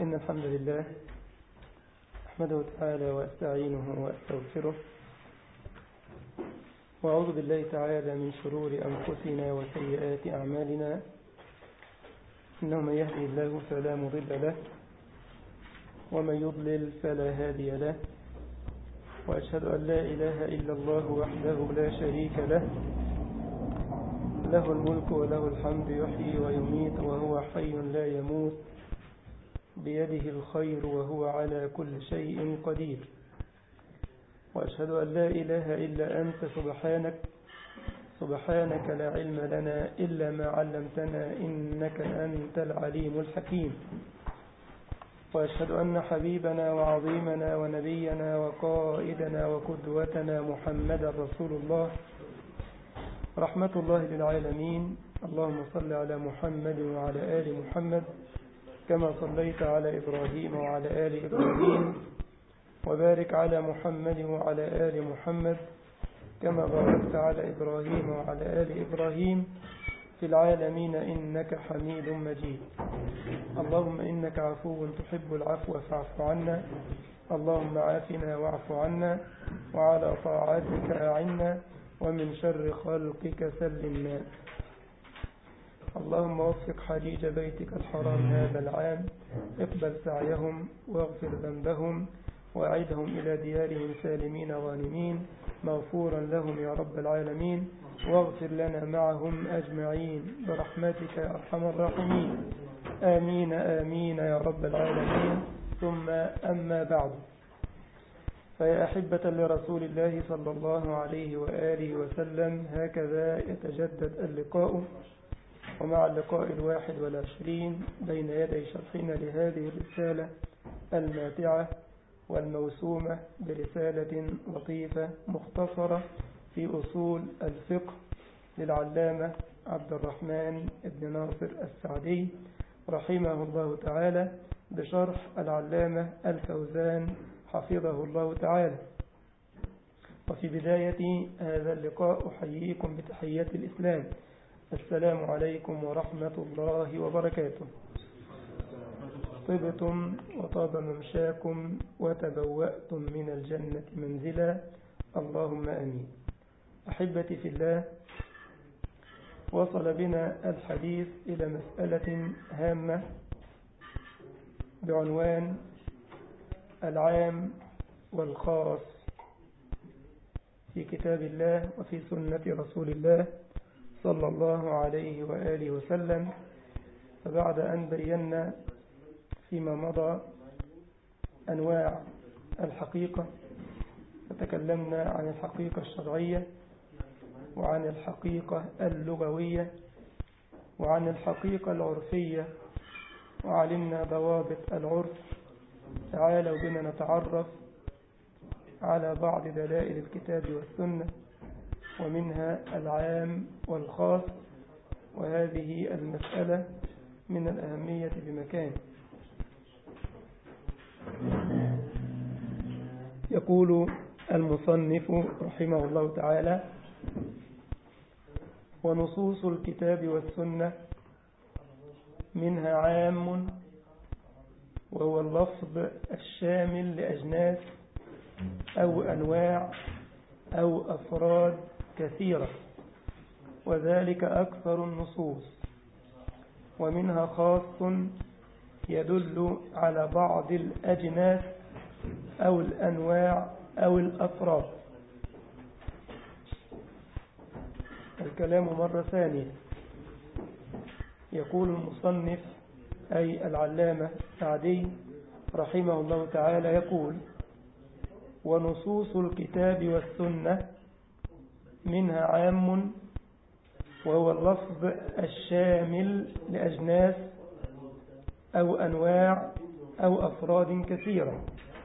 إن الحمد لله أحمده تعالى وأستعينه وأستغفره وأعوذ بالله تعالى من شرور أنفسنا وسيئات أعمالنا إنه من يهدي الله فلا مضل له ومن يضلل فلا هادي له وأشهد أن لا إله إلا الله وحده لا شريك له له الملك وله الحمد يحيي ويميت وهو حي لا يموت بيده الخير وهو على كل شيء قدير وأشهد أن لا إله إلا أنت سبحانك سبحانك لا علم لنا إلا ما علمتنا إنك أنت العليم الحكيم وأشهد أن حبيبنا وعظيمنا ونبينا وقائدنا وقدوتنا محمد رسول الله رحمة الله للعالمين اللهم صل على محمد وعلى آل محمد كما صليت على إبراهيم وعلى آل إبراهيم وبارك على محمد وعلى آل محمد كما باركت على إبراهيم وعلى آل إبراهيم في العالمين إنك حميد مجيد اللهم إنك عفو تحب العفو فاعف عنا اللهم عافنا واعف عنا وعلى طاعتك أعنا ومن شر خلقك سلمنا اللهم وفق حجيج بيتك الحرام هذا العام اقبل سعيهم واغفر ذنبهم وأعدهم إلى ديارهم سالمين غانمين مغفورا لهم يا رب العالمين واغفر لنا معهم أجمعين برحمتك يا أرحم الراحمين آمين آمين يا رب العالمين ثم أما بعد فيا أحبة لرسول الله صلى الله عليه وآله وسلم هكذا يتجدد اللقاء ومع اللقاء الواحد والعشرين بين يدي شرحنا لهذه الرسالة الماتعة والموسومة برسالة لطيفة مختصرة في أصول الفقه للعلامة عبد الرحمن بن ناصر السعدي رحمه الله تعالى بشرح العلامة الفوزان حفظه الله تعالى وفي بداية هذا اللقاء أحييكم بتحية الإسلام السلام عليكم ورحمة الله وبركاته طبتم وطاب ممشاكم وتبوأتم من الجنة منزلا اللهم أمين أحبتي في الله وصل بنا الحديث إلى مسألة هامة بعنوان العام والخاص في كتاب الله وفي سنة رسول الله صلى الله عليه وآله وسلم فبعد أن بينا فيما مضى أنواع الحقيقة فتكلمنا عن الحقيقة الشرعية وعن الحقيقة اللغوية وعن الحقيقة العرفية وعلمنا ضوابط العرف تعالوا بنا نتعرف على بعض دلائل الكتاب والسنة ومنها العام والخاص وهذه المسألة من الأهمية بمكان يقول المصنف رحمه الله تعالى ونصوص الكتاب والسنة منها عام وهو اللفظ الشامل لأجناس أو أنواع أو أفراد كثيرة وذلك أكثر النصوص ومنها خاص يدل على بعض الأجناس أو الأنواع أو الأفراد الكلام مرة ثانية يقول المصنف أي العلامة سعدي رحمه الله تعالى يقول ونصوص الكتاب والسنة منها عام وهو اللفظ الشامل لأجناس أو أنواع أو أفراد كثيرة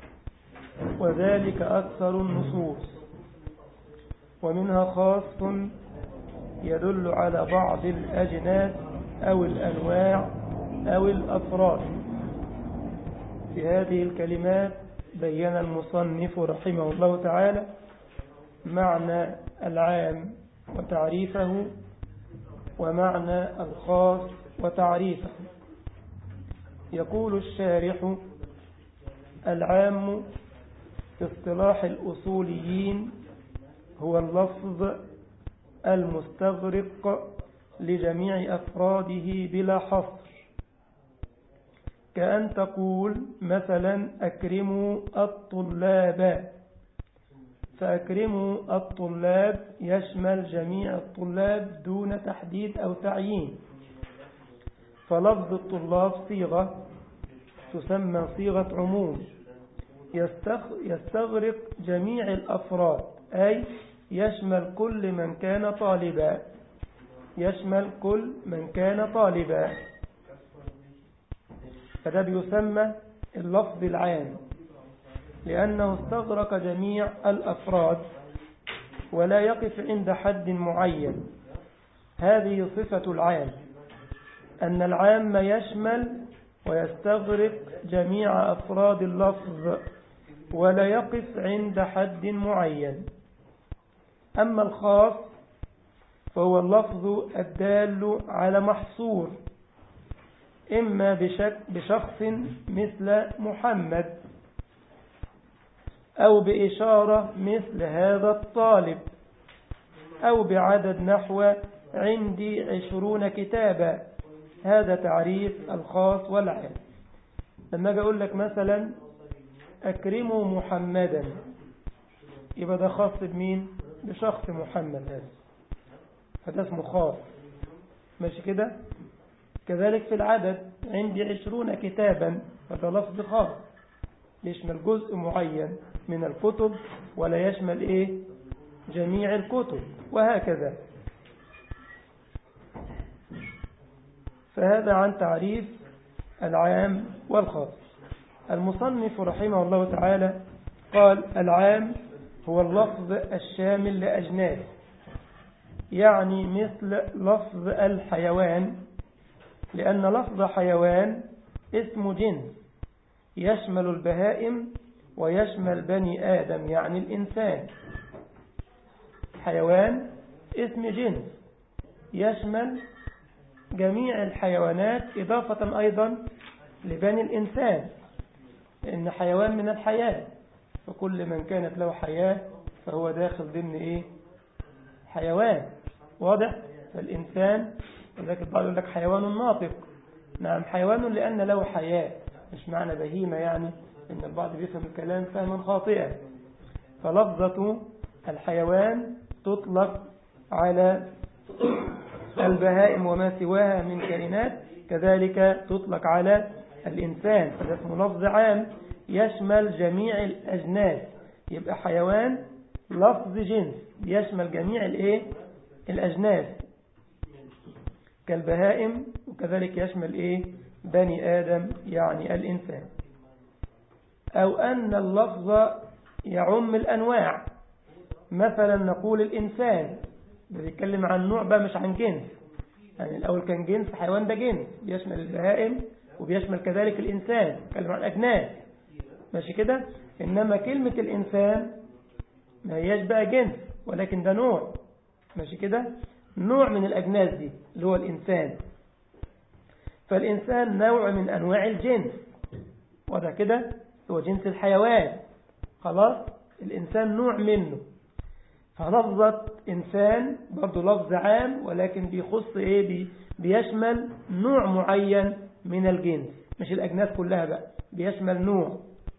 وذلك أكثر النصوص ومنها خاص يدل على بعض الأجناس أو الأنواع أو الأفراد في هذه الكلمات بين المصنف رحمه الله تعالى معنى العام وتعريفه ومعنى الخاص وتعريفه يقول الشارح العام في اصطلاح الأصوليين هو اللفظ المستغرق لجميع أفراده بلا حصر كأن تقول مثلا أكرموا الطلاب فأكرموا الطلاب يشمل جميع الطلاب دون تحديد أو تعيين فلفظ الطلاب صيغة تسمى صيغة عموم يستغرق جميع الأفراد أي يشمل كل من كان طالبا يشمل كل من كان طالبا فده بيسمى اللفظ العام لأنه استغرق جميع الأفراد ولا يقف عند حد معين هذه صفة العام أن العام يشمل ويستغرق جميع أفراد اللفظ ولا يقف عند حد معين أما الخاص فهو اللفظ الدال على محصور إما بشخص مثل محمد أو بإشارة مثل هذا الطالب أو بعدد نحو عندي عشرون كتابا هذا تعريف الخاص والعام لما أجي أقول لك مثلا أكرموا محمدا يبقى ده خاص بمين بشخص محمد هذا فده اسمه خاص ماشي كده كذلك في العدد عندي عشرون كتابا فده لفظ خاص يشمل جزء معين من الكتب ولا يشمل ايه جميع الكتب وهكذا فهذا عن تعريف العام والخاص المصنف رحمه الله تعالى قال العام هو اللفظ الشامل لأجناس يعني مثل لفظ الحيوان لأن لفظ حيوان اسم جنس يشمل البهائم ويشمل بني آدم يعني الإنسان حيوان اسم جنس يشمل جميع الحيوانات إضافة أيضا لبني الإنسان إن حيوان من الحياة فكل من كانت له حياة فهو داخل ضمن إيه حيوان واضح فالإنسان ولكن البعض يقول لك حيوان ناطق نعم حيوان لأن له حياة مش معنى بهيمة يعني إن البعض بيفهم الكلام فهما خاطئا فلفظة الحيوان تطلق على البهائم وما سواها من كائنات كذلك تطلق على الإنسان فده اسمه لفظ عام يشمل جميع الأجناس يبقى حيوان لفظ جنس يشمل جميع الايه الأجناس كالبهائم وكذلك يشمل ايه بني آدم يعني الإنسان أو أن اللفظ يعم الأنواع مثلا نقول الإنسان بيتكلم عن نوع بقى مش عن جنس يعني الأول كان جنس حيوان ده جنس بيشمل البهائم وبيشمل كذلك الإنسان بيتكلم عن أجناس ماشي كده إنما كلمة الإنسان ما هياش بقى جنس ولكن ده نوع ماشي كده نوع من الأجناس دي اللي هو الإنسان فالإنسان نوع من أنواع الجنس وده كده هو جنس الحيوان خلاص الإنسان نوع منه فلفظة إنسان برضو لفظ عام ولكن بيخص إيه بي بيشمل نوع معين من الجنس مش الأجناس كلها بقى بيشمل نوع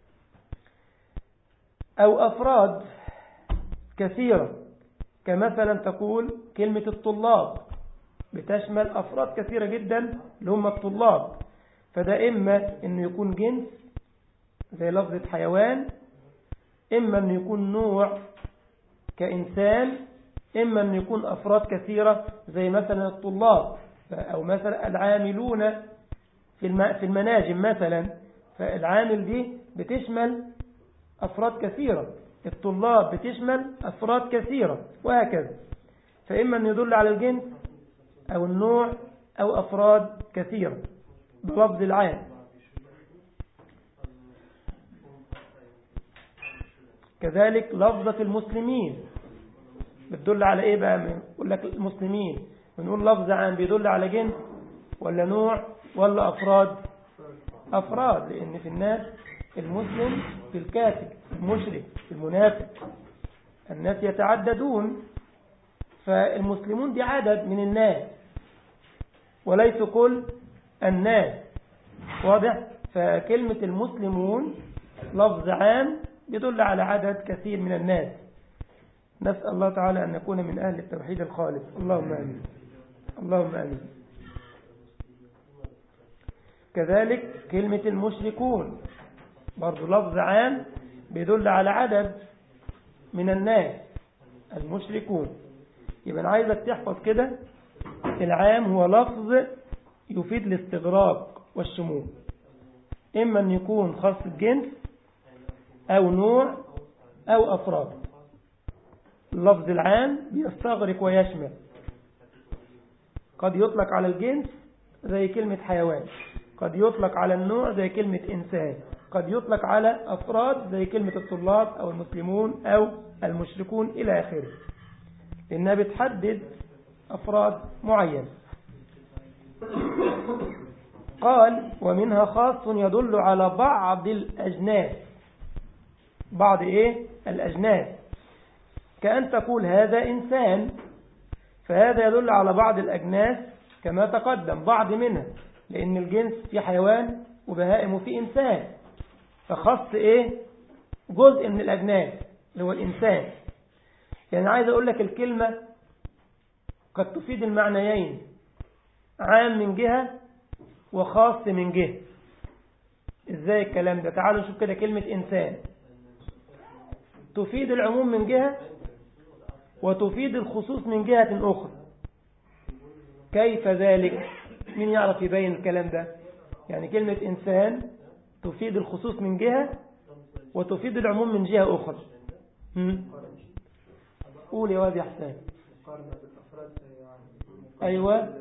أو أفراد كثيرة كمثلا تقول كلمة الطلاب بتشمل أفراد كثيرة جدا اللي هم الطلاب فده إما أنه يكون جنس زي لفظة حيوان إما أنه يكون نوع كإنسان إما أن يكون أفراد كثيرة زي مثلا الطلاب أو مثلا العاملون في في المناجم مثلا فالعامل دي بتشمل أفراد كثيرة الطلاب بتشمل أفراد كثيرة وهكذا فإما أن يدل على الجنس أو النوع أو أفراد كثيرة بلفظ العام كذلك لفظة المسلمين بتدل على ايه بقى يقول لك المسلمين بنقول لفظ عام بيدل على جنس ولا نوع ولا افراد أفراد لأن في الناس المسلم في الكافر المشرك المنافق الناس يتعددون فالمسلمون دي عدد من الناس وليس كل الناس واضح فكلمة المسلمون لفظ عام يدل على عدد كثير من الناس نسأل الله تعالى أن نكون من أهل التوحيد الخالص اللهم آمين اللهم آمين كذلك كلمة المشركون برضو لفظ عام بيدل على عدد من الناس المشركون يبقى أنا عايزك تحفظ كده العام هو لفظ يفيد الاستغراق والشمول إما أن يكون خاص الجنس أو نوع أو أفراد اللفظ العام بيستغرق ويشمل قد يطلق على الجنس زي كلمة حيوان قد يطلق على النوع زي كلمة إنسان قد يطلق على أفراد زي كلمة الطلاب أو المسلمون أو المشركون إلى آخره لأنها بتحدد أفراد معين قال ومنها خاص يدل على بعض الأجناس بعض إيه الأجناس كأن تقول هذا إنسان فهذا يدل على بعض الأجناس كما تقدم بعض منها لأن الجنس في حيوان وبهائم وفي إنسان فخص إيه جزء من الأجناس اللي هو الإنسان يعني عايز أقول لك الكلمة قد تفيد المعنيين عام من جهة وخاص من جهة ازاي الكلام ده تعالوا نشوف كده كلمة إنسان تفيد العموم من جهة وتفيد الخصوص من جهة أخرى كيف ذلك مين يعرف يبين الكلام ده يعني كلمة إنسان تفيد الخصوص من جهة وتفيد العموم من جهة أخرى قول يا واد يا حسين أيوة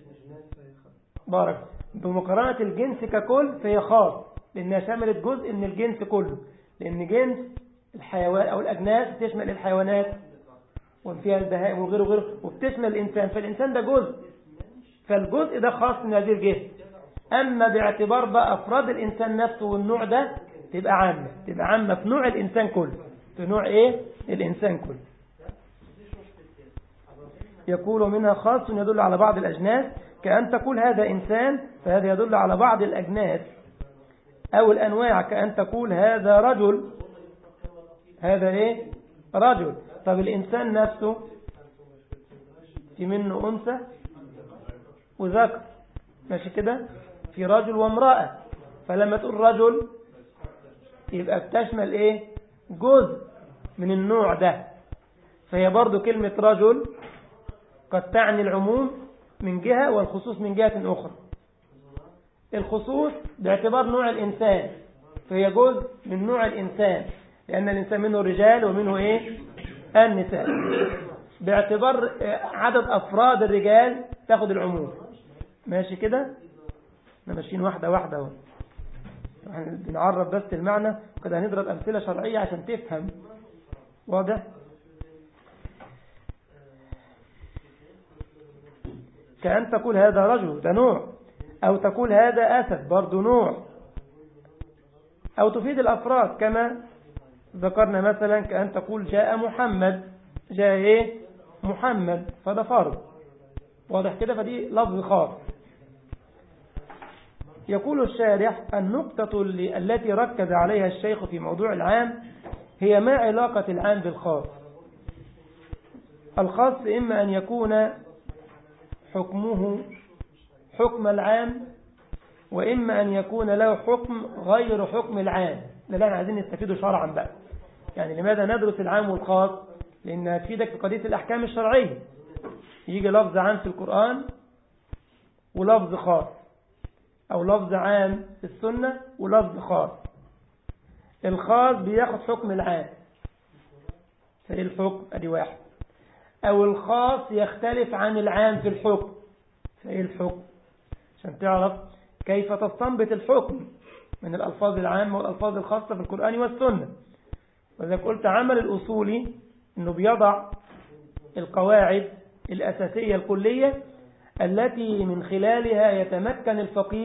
بارك بمقارنة الجنس ككل فهي خاص لأنها شملت جزء من الجنس كله لأن جنس الحيوان أو الأجناس تشمل الحيوانات وفيها البهائم وغيره وغيره وبتشمل الإنسان فالإنسان ده جزء فالجزء ده خاص من هذه الجهة أما باعتبار بقى أفراد الإنسان نفسه والنوع ده تبقى عامة تبقى عامة في نوع الإنسان كله في نوع إيه الإنسان كله يقول منها خاص يدل على بعض الأجناس كأن تقول هذا إنسان فهذا يدل على بعض الأجناس أو الأنواع كأن تقول هذا رجل هذا إيه رجل طب الإنسان نفسه في منه أنثى وذكر ماشي كده في رجل وامرأة فلما تقول رجل يبقى بتشمل ايه جزء من النوع ده فهي برضو كلمة رجل قد تعني العموم من جهة والخصوص من جهة أخرى الخصوص باعتبار نوع الإنسان فهي جزء من نوع الإنسان لأن الإنسان منه رجال ومنه إيه النساء باعتبار عدد أفراد الرجال تاخد العموم ماشي كده احنا ماشيين واحدة واحدة اهو بنعرف بس المعنى وكده هنضرب أمثلة شرعية عشان تفهم واضح كأن تقول هذا رجل ده نوع أو تقول هذا أسد برضو نوع أو تفيد الأفراد كما ذكرنا مثلا كأن تقول جاء محمد جاء إيه محمد فده فرض واضح كده فدي لفظ خاص يقول الشارح النقطة التي ركز عليها الشيخ في موضوع العام هي ما علاقة العام بالخاص الخاص إما أن يكون حكمه حكم العام وإما أن يكون له حكم غير حكم العام لا احنا عايزين نستفيده شرعا بقى يعني لماذا ندرس العام والخاص لأنها تفيدك في قضية الأحكام الشرعية يجي لفظ عام في القرآن ولفظ خاص أو لفظ عام في السنة ولفظ خاص الخاص بياخد حكم العام فإيه الحكم أدي واحد أو الخاص يختلف عن العام في الحكم فإيه الحكم عشان تعرف كيف تستنبط الحكم من الألفاظ العامة والألفاظ الخاصة في القرآن والسنة وإذا قلت عمل الأصولي أنه بيضع القواعد الأساسية الكلية التي من خلالها يتمكن الفقيه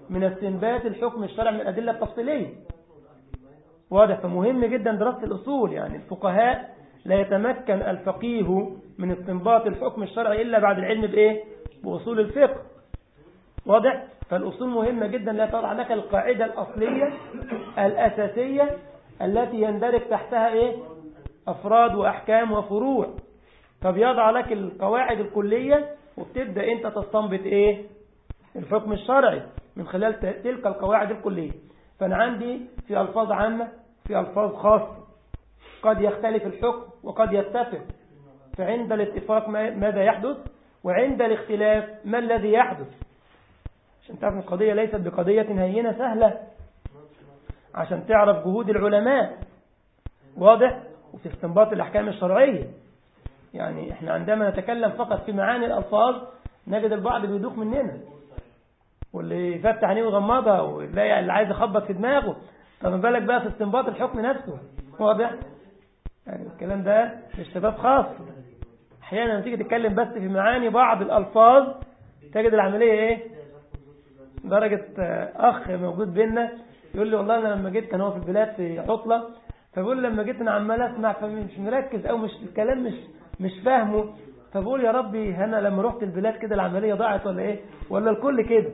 من استنبات الحكم الشرعي من الأدلة التفصيلية واضح فمهم جدا دراسة الأصول يعني الفقهاء لا يتمكن الفقيه من استنباط الحكم الشرعي إلا بعد العلم بإيه؟ بأصول الفقه واضح؟ فالأصول مهمة جدا لا تضع لك القاعدة الأصلية الأساسية التي يندرج تحتها إيه؟ أفراد وأحكام وفروع فبيضع لك القواعد الكلية وبتبدأ أنت تستنبط إيه؟ الحكم الشرعي من خلال تلك القواعد الكلية فأنا عندي في ألفاظ عامة في ألفاظ خاصة قد يختلف الحكم وقد يتفق فعند الاتفاق ماذا يحدث وعند الاختلاف ما الذي يحدث عشان تعرف القضية ليست بقضية هينة سهلة عشان تعرف جهود العلماء واضح وفي استنباط الأحكام الشرعية يعني احنا عندما نتكلم فقط في معاني الألفاظ نجد البعض بيدوخ مننا واللي يفتح عينيه ويغمضها ويلاقي اللي عايز يخبط في دماغه طب بالك بقى في استنباط الحكم نفسه واضح يعني الكلام ده للشباب خاص احيانا لما تيجي تتكلم بس في معاني بعض الالفاظ تجد العمليه ايه درجه اخ موجود بينا يقول لي والله انا لما جيت كان هو في البلاد في عطله فبيقول لما جيت انا عمال اسمع فمش مركز او مش الكلام مش مش فاهمه فبقول يا ربي انا لما رحت البلاد كده العمليه ضاعت ولا ايه ولا الكل كده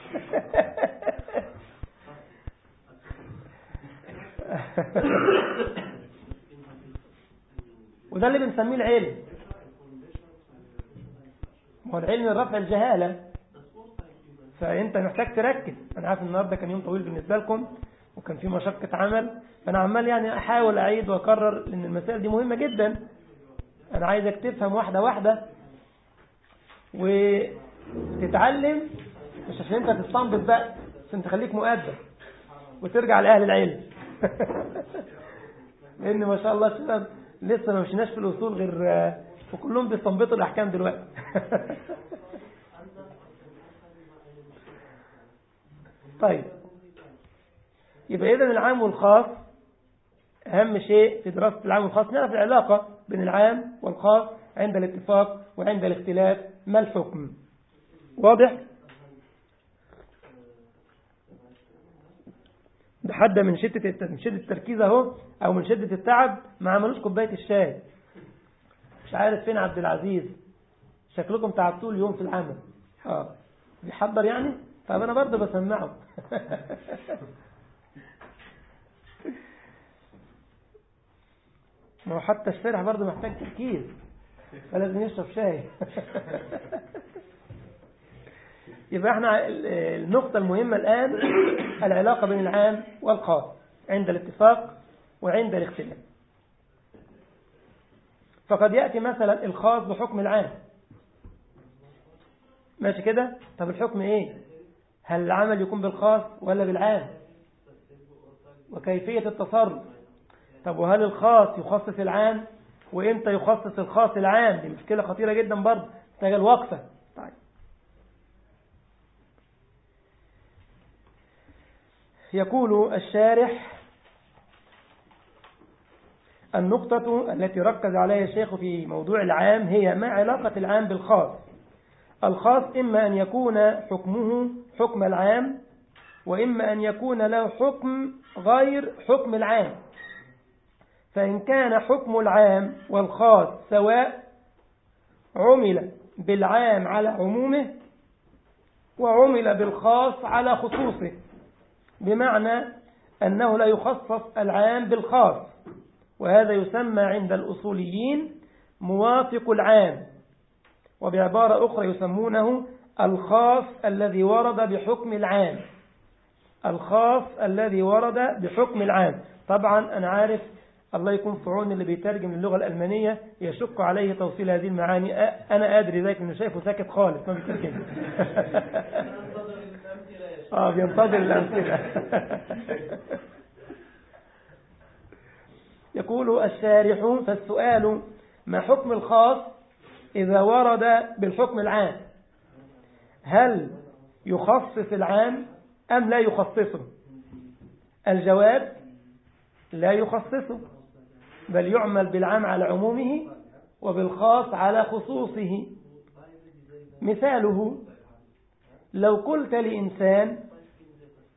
وده اللي بنسميه العلم هو العلم رفع الجهالة فأنت محتاج تركز أنا عارف النهاردة كان يوم طويل بالنسبة لكم وكان في مشقة عمل فأنا عمال يعني أحاول أعيد وأكرر لأن المسائل دي مهمة جدا أنا عايزك تفهم واحدة واحدة وتتعلم مش عشان أنت تستنبط بقى عشان تخليك مؤدب وترجع لأهل العلم لأن ما شاء الله الشباب لسه ما مشيناش في الأصول غير وكلهم بيستنبطوا الأحكام دلوقتي طيب يبقى إذا العام والخاص أهم شيء في دراسة العام والخاص نعرف العلاقة بين العام والخاص عند الاتفاق وعند الاختلاف ما الحكم واضح ده حد من شدة من شدة التركيز اهو او من شدة التعب ما عملوش كوباية الشاي مش عارف فين عبد العزيز شكلكم تعبتوا اليوم في العمل اه بيحضر يعني طب انا برضه بسمعه ما هو حتى الشارع برضه محتاج تركيز فلازم يشرب شاي يبقى احنا النقطة المهمة الآن العلاقة بين العام والخاص عند الاتفاق وعند الاختلاف فقد يأتي مثلا الخاص بحكم العام ماشي كده طب الحكم ايه هل العمل يكون بالخاص ولا بالعام وكيفية التصرف طب وهل الخاص يخصص العام وامتى يخصص الخاص العام دي مشكلة خطيرة جدا برضه محتاجة الوقفة طيب يقول الشارح النقطة التي ركز عليها الشيخ في موضوع العام هي ما علاقة العام بالخاص الخاص إما أن يكون حكمه حكم العام وإما أن يكون له حكم غير حكم العام فإن كان حكم العام والخاص سواء عمل بالعام على عمومه وعمل بالخاص على خصوصه بمعنى أنه لا يخصص العام بالخاص وهذا يسمى عند الأصوليين موافق العام وبعبارة أخرى يسمونه الخاص الذي ورد بحكم العام الخاص الذي ورد بحكم العام طبعا أنا عارف الله يكون في عون اللي بيترجم للغة الألمانية يشق عليه توصيل هذه المعاني أنا أدري ذلك أنه شايفه ساكت خالص ما بيترجم آه بينتظر الأمثلة يقول الشارح فالسؤال ما حكم الخاص إذا ورد بالحكم العام هل يخصص العام أم لا يخصصه الجواب لا يخصصه بل يعمل بالعام على عمومه وبالخاص على خصوصه مثاله لو قلت لإنسان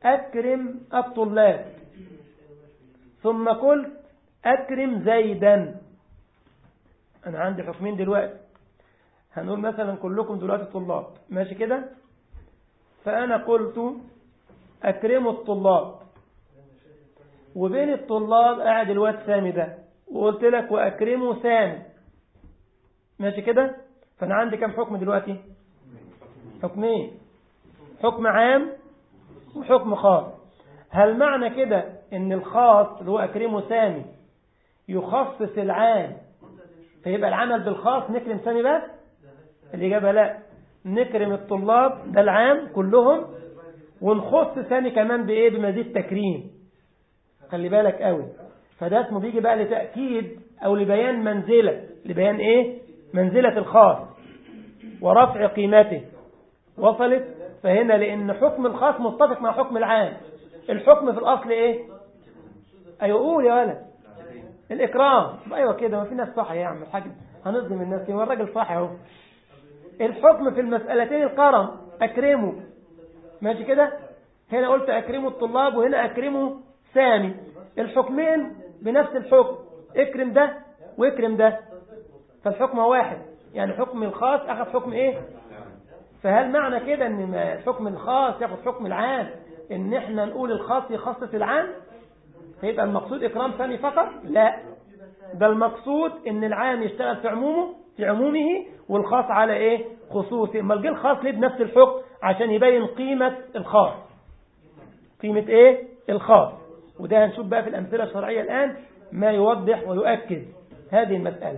أكرم الطلاب ثم قلت أكرم زيدا أنا عندي حكمين دلوقتي هنقول مثلا كلكم دلوقتي طلاب ماشي كده فأنا قلت أكرموا الطلاب وبين الطلاب قاعد الواد سامي ده وقلت لك وأكرموا سامي ماشي كده فأنا عندي كم حكم دلوقتي حكمين حكم عام وحكم خاص هل معنى كده ان الخاص اللي هو أكرمه سامي يخصص العام فيبقى العمل بالخاص نكرم سامي بس الإجابة لا نكرم الطلاب ده العام كلهم ونخص سامي كمان بإيه بمزيد تكريم خلي بالك قوي فده اسمه بيجي بقى لتأكيد أو لبيان منزلة لبيان إيه منزلة الخاص ورفع قيمته وصلت فهنا لأن حكم الخاص متفق مع حكم العام الحكم في الأصل إيه أيوة قول يا ولد الإكرام أيوة كده ما في ناس صح يا عم الحاج هنظلم الناس كده الراجل صح اهو الحكم في المسألتين الكرم أكرمه ماشي كده هنا قلت أكرموا الطلاب وهنا أكرموا سامي الحكمين بنفس الحكم اكرم ده واكرم ده فالحكم واحد يعني حكم الخاص أخذ حكم إيه فهل معنى كده ان الحكم الخاص ياخد حكم العام ان احنا نقول الخاص يخصص العام فيبقى المقصود اكرام ثاني فقط لا ده المقصود ان العام يشتغل في عمومه في عمومه والخاص على ايه خصوصي اما الجيل الخاص ليه بنفس الحكم عشان يبين قيمة الخاص قيمة ايه الخاص وده هنشوف بقى في الامثلة الشرعية الان ما يوضح ويؤكد هذه المسألة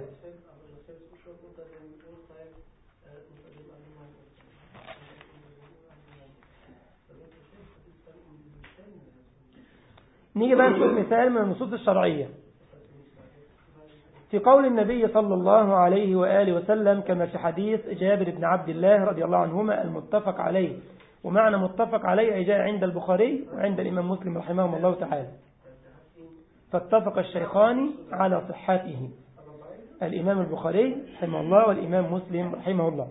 نيجي بقى نشوف مثال من النصوص الشرعية في قول النبي صلى الله عليه وآله وسلم كما في حديث جابر بن عبد الله رضي الله عنهما المتفق عليه ومعنى متفق عليه أي جاء عند البخاري وعند الإمام مسلم رحمه الله تعالى فاتفق الشيخان على صحته الإمام البخاري رحمه الله والإمام مسلم رحمه الله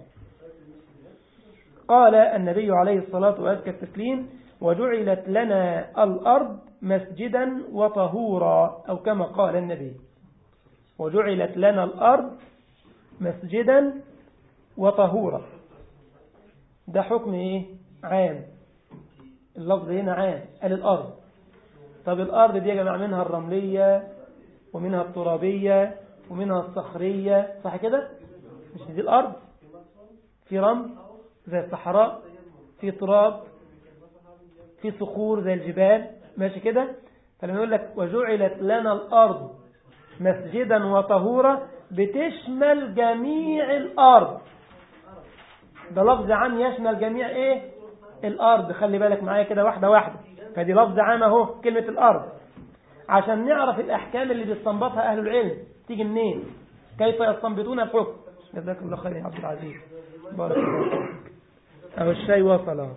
قال النبي عليه الصلاة وأزكى التسليم وجعلت لنا الأرض مسجدا وطهورا أو كما قال النبي وجعلت لنا الأرض مسجدا وطهورا ده حكم إيه؟ عام اللفظ هنا عام قال الأرض طب الأرض دي يا جماعة منها الرملية ومنها الترابية ومنها الصخرية صح كده مش دي الأرض في رمل زي الصحراء في تراب في صخور زي الجبال ماشي كده فلما يقول لك وجعلت لنا الأرض مسجدا وطهورا بتشمل جميع الأرض ده لفظ عام يشمل جميع ايه الأرض خلي بالك معايا كده واحدة واحدة فدي لفظ عام اهو كلمة الأرض عشان نعرف الأحكام اللي بيستنبطها أهل العلم تيجي منين كيف يستنبطون الحكم جزاك الله خير يا عبد العزيز بارك الله أهو الشاي وصل اهو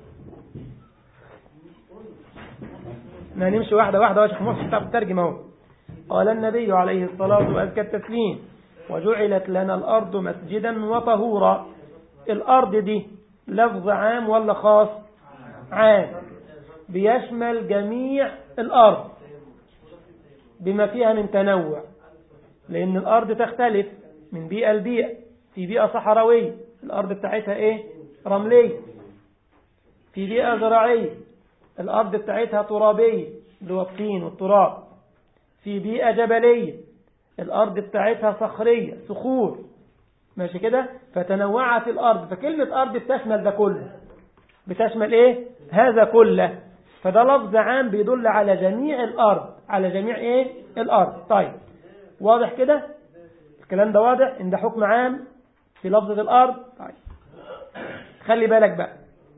نمشي واحدة واحدة واشيخ مصر تعرف تترجم اهو قال النبي عليه الصلاة وأزكى التسليم وجعلت لنا الأرض مسجدا وطهورا الأرض دي لفظ عام ولا خاص عام بيشمل جميع الأرض بما فيها من تنوع لأن الأرض تختلف من بيئة لبيئة في بيئة صحراوية الأرض بتاعتها إيه رملية في بيئة زراعية الأرض بتاعتها ترابية اللي هو الطين والتراب في بيئة جبلية الأرض بتاعتها صخرية صخور ماشي كده فتنوعت الأرض فكلمة أرض بتشمل ده كله بتشمل إيه هذا كله فده لفظ عام بيدل على جميع الأرض على جميع إيه الأرض طيب واضح كده الكلام ده واضح إن ده حكم عام في لفظة الأرض طيب خلي بالك بقى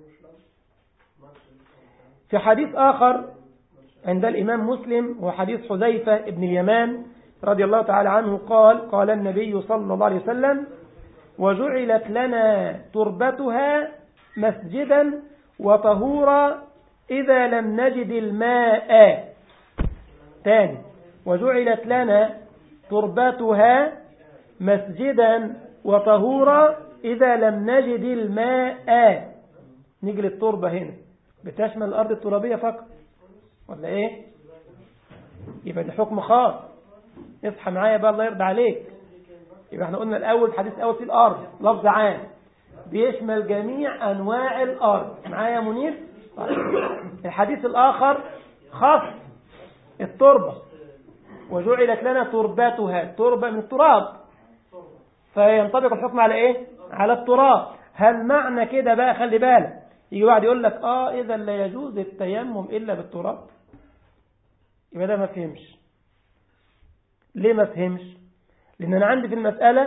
في حديث آخر عند الإمام مسلم وحديث حذيفة ابن اليمان رضي الله تعالى عنه قال قال النبي صلى الله عليه وسلم وجعلت لنا تربتها مسجدا وطهورا إذا لم نجد الماء تاني وجعلت لنا تربتها مسجدا وطهورا إذا لم نجد الماء نيجي للتربة هنا بتشمل الأرض الترابية فقط ولا إيه يبقى ده حكم خاص اصحى معايا بقى الله يرضى عليك يبقى احنا قلنا الأول الحديث الأول في الأرض لفظ عام بيشمل جميع أنواع الأرض معايا يا منير الحديث الآخر خاص التربة وجعلت لنا تربتها تربة من التراب فينطبق الحكم على ايه على التراب هل معنى كده بقى خلي بالك يجي واحد يقول لك اه اذا لا يجوز التيمم الا بالتراب يبقى ده ما فهمش ليه ما فهمش لان انا عندي في المسألة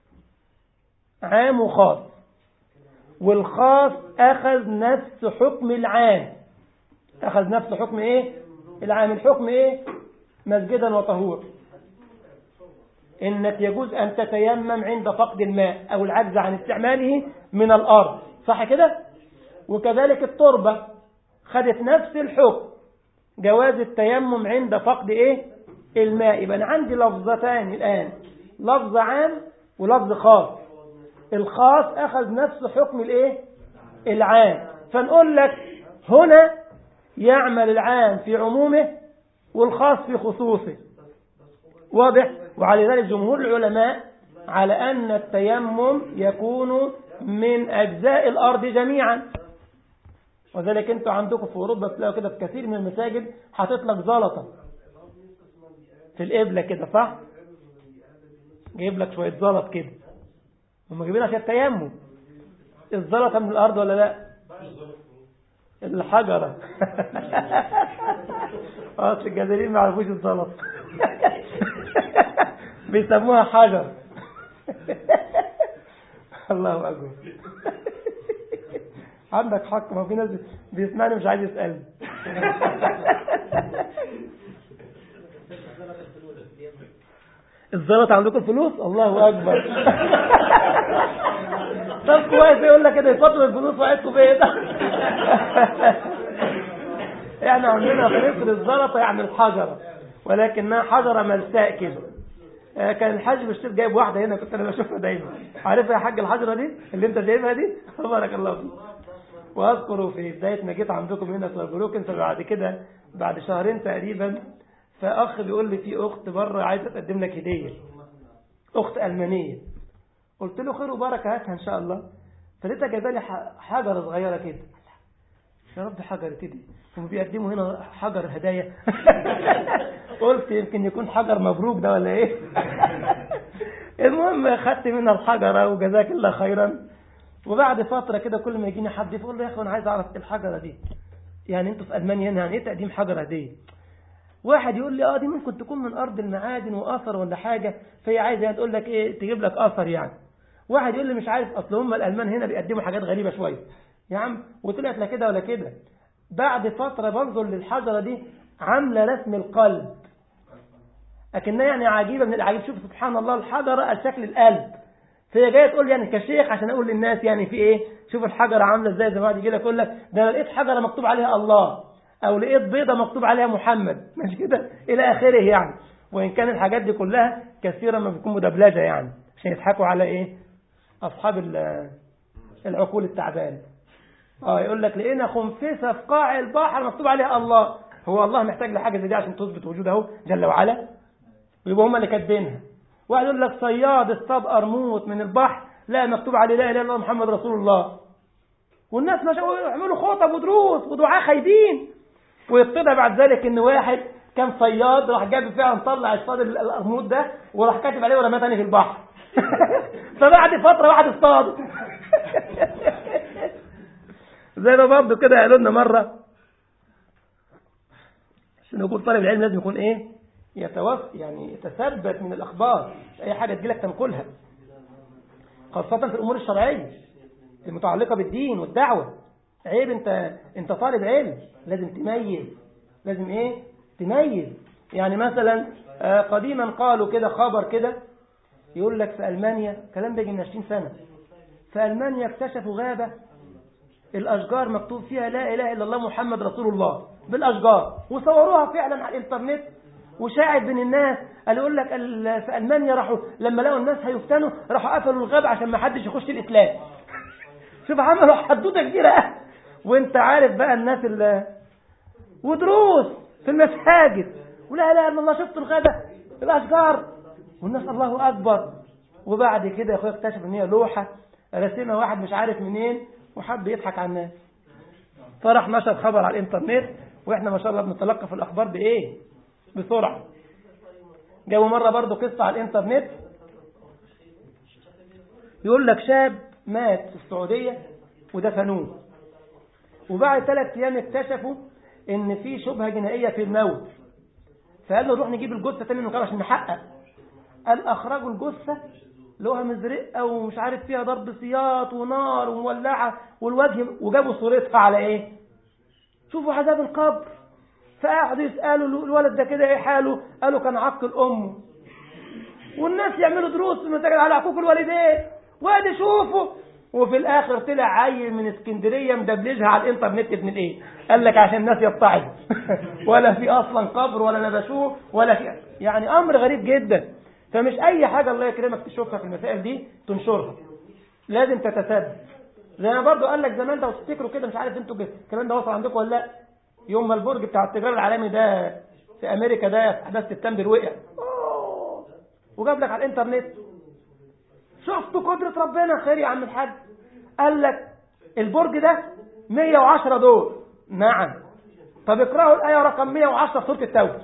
عام وخاص والخاص اخذ نفس حكم العام اخذ نفس حكم ايه العام الحكم ايه مسجدا وطهور إنك يجوز أن تتيمم عند فقد الماء أو العجز عن استعماله من الأرض صح كده وكذلك التربة خدت نفس الحكم جواز التيمم عند فقد إيه الماء يبقى أنا عندي لفظتان الآن لفظ عام ولفظ خاص الخاص أخذ نفس حكم الإيه العام فنقول لك هنا يعمل العام في عمومه والخاص في خصوصه واضح وعلى ذلك جمهور العلماء على أن التيمم يكون من أجزاء الأرض جميعا وذلك انتوا عندكم في أوروبا تلاقوا كده في كثير من المساجد حاطط لك زلطة في القبلة كده صح جايب لك شوية زلط كده هم جايبين عشان التيمم الزلطة من الأرض ولا لا الحجرة اصل الجزائريين ما يعرفوش الزلط بيسموها حجر الله أكبر عندك حق ما في ناس بيسمعني مش عايز يسألني الزلط عندكم فلوس الله أكبر طب كويس يقول لك كده يفضل الفلوس وعدتوا فين يعني عندنا في مصر الزلطة يعني الحجرة ولكنها حجرة ملساء كده كان الحاج بشتري جايب واحدة هنا كنت أنا بشوفها دايما عارفها يا حاج الحجرة دي اللي انت جايبها دي بارك الله فيك واذكر في بداية ما جيت عندكم هنا في البروكن فبعد كده بعد شهرين تقريبا فأخ بيقول لي في أخت بره عايزة تقدم لك هدية أخت ألمانية قلت له خير وبركة هاتها إن شاء الله فلقيتها جايبه لي حجرة صغيرة كده يا رب حجر كده هم بيقدموا هنا حجر هدايا قلت يمكن يكون حجر مبروك ده ولا ايه المهم خدت منها الحجرة وجزاك الله خيرا وبعد فترة كده كل ما يجيني حد يقول له يا اخي انا عايز اعرف الحجرة دي يعني انتوا في المانيا هنا يعني ايه تقديم حجر هدية واحد يقول لي اه دي ممكن تكون من ارض المعادن واثر ولا حاجة فهي عايزة يعني تقول لك ايه تجيب لك اثر يعني واحد يقول لي مش عارف اصل هم الالمان هنا بيقدموا حاجات غريبة شوية يا عم وطلعت لا كده ولا كده بعد فترة بنظر للحجرة دي عاملة رسم القلب لكنها يعني عجيبة من العجيب شوف سبحان الله الحجرة على شكل القلب فهي جاية تقول يعني كشيخ عشان أقول للناس يعني في إيه شوف الحجرة عاملة إزاي زي ما واحد يجي لك يقول لك ده أنا لقيت حجرة مكتوب عليها الله أو لقيت بيضة مكتوب عليها محمد مش كده إلى آخره يعني وإن كان الحاجات دي كلها كثيرا ما بتكون مدبلجة يعني عشان يضحكوا على إيه أصحاب العقول التعبان اه يقول لك لقينا خنفسة في قاع البحر مكتوب عليها الله هو الله محتاج لحاجة زي دي عشان تثبت وجوده جل وعلا ويبقى هم اللي كاتبينها واحد يقول لك صياد اصطاد قرموط من البحر لا مكتوب عليه لا اله الا الله محمد رسول الله والناس ما يعملوا خطب ودروس ودعاء خايبين ويتضح بعد ذلك ان واحد كان صياد راح جاب فعلا طلع اصطاد القرموط ده وراح كاتب عليه ورماه تاني في البحر فبعد فتره واحد اصطاد زي ما برضه كده قالوا لنا مرة عشان يقول طالب العلم لازم يكون ايه يتوف يعني يتثبت من الأخبار أي حاجة تجيلك تنقلها خاصة في الأمور الشرعية المتعلقة بالدين والدعوة عيب انت انت طالب علم لازم تميز لازم ايه تميز يعني مثلا قديما قالوا كده خبر كده يقول لك في ألمانيا كلام بيجي من 20 سنة في ألمانيا اكتشفوا غابة الأشجار مكتوب فيها لا إله إلا الله محمد رسول الله بالأشجار وصوروها فعلا على الإنترنت وشاعد بين الناس قال يقول لك في ألمانيا راحوا لما لقوا الناس هيفتنوا راحوا قفلوا الغابة عشان ما حدش يخش الإسلام شوف عملوا حدوته كبيرة وانت عارف بقى الناس اللي ودروس في المساجد ولا لا الا الله شفت الغدا الاشجار والناس الله اكبر وبعد كده يا اخويا اكتشف ان هي لوحه رسمها واحد مش عارف منين وحب يضحك على الناس فراح نشر خبر على الانترنت واحنا ما شاء الله بنتلقى في الاخبار بايه بسرعه جابوا مره برضو قصه على الانترنت يقول لك شاب مات في السعوديه ودفنوه وبعد ثلاث ايام اكتشفوا ان في شبهه جنائيه في الموت فقال له نروح نجيب الجثه تاني من عشان نحقق قال اخرجوا الجثه لقوها مزرقه ومش عارف فيها ضرب سياط ونار ومولعه والوجه وجابوا صورتها على ايه شوفوا عذاب القبر فقعدوا يسالوا الولد ده كده ايه حاله قالوا كان عقل امه والناس يعملوا دروس في المساجد على حقوق الوالدين وادي شوفوا وفي الاخر طلع عيل من اسكندريه مدبلجها على الانترنت ابن الايه قال لك عشان الناس يتعظ ولا في اصلا قبر ولا نبشوه ولا في يعني امر غريب جدا فمش اي حاجه الله يكرمك تشوفها في المسائل دي تنشرها لازم تتثبت زي ما برضو قال لك زمان لو تفتكروا كده مش عارف انتوا الكلام ده وصل عندكم ولا لا يوم ما البرج بتاع التجاره العالمي ده في امريكا ده في احداث سبتمبر وقع أوه. وجاب لك على الانترنت شفتوا قدرة ربنا خير يا عم الحاج قال لك البرج ده 110 دور نعم طب اقرأوا الآية رقم 110 سورة التوبة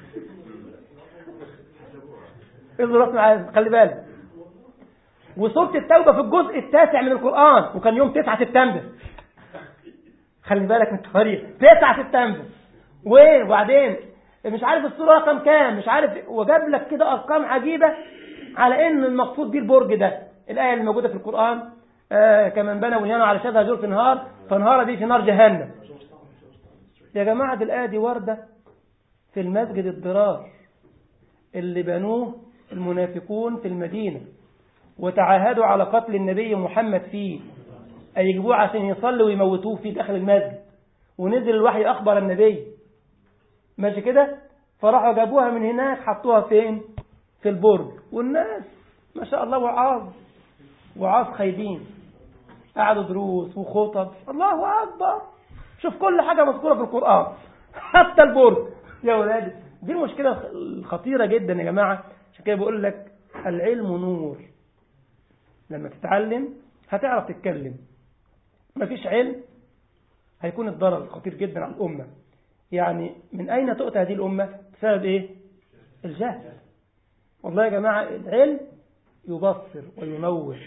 اذن راس معايا خلي بالك وسورة التوبة في الجزء التاسع من القرآن وكان يوم 9 سبتمبر خلي بالك من التواريخ 9 سبتمبر وبعدين مش عارف الصورة رقم كام مش عارف وجاب لك كده أرقام عجيبة على ان المقصود بيه البرج ده الآية اللي موجودة في القرآن آه كمن بنى بنيانا على شبه جرف نهار فنهار دي في نار جهنم يا جماعة دي الآية دي واردة في المسجد الضرار اللي بنوه المنافقون في المدينة وتعاهدوا على قتل النبي محمد فيه أي يجيبوه عشان يصلوا ويموتوه في داخل المسجد ونزل الوحي أخبر النبي ماشي كده فراحوا جابوها من هناك حطوها فين في البرج والناس ما شاء الله وعاظ وعاظ خايبين قعدوا دروس وخطب الله أكبر شوف كل حاجة مذكورة في القرآن حتى البرج يا ولادي دي المشكلة الخطيرة جدا يا جماعة عشان كده بقول لك العلم نور لما تتعلم هتعرف تتكلم مفيش علم هيكون الضرر خطير جدا على الأمة يعني من أين تؤتى هذه الأمة بسبب إيه الجهل والله يا جماعة العلم يبصر وينور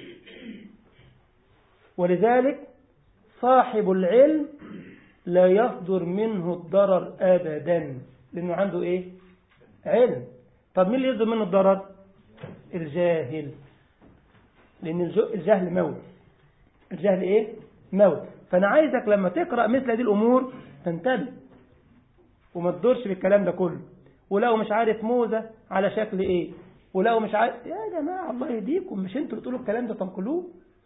ولذلك صاحب العلم لا يصدر منه الضرر أبدا لأنه عنده إيه علم طب مين اللي يصدر منه الضرر الجاهل لأن الجهل موت الجهل إيه موت فأنا عايزك لما تقرأ مثل هذه الأمور تنتبه وما تدورش بالكلام ده كله ولو مش عارف موزة على شكل إيه ولو مش عارف يا جماعة الله يهديكم مش انتوا بتقولوا الكلام ده تنقلوه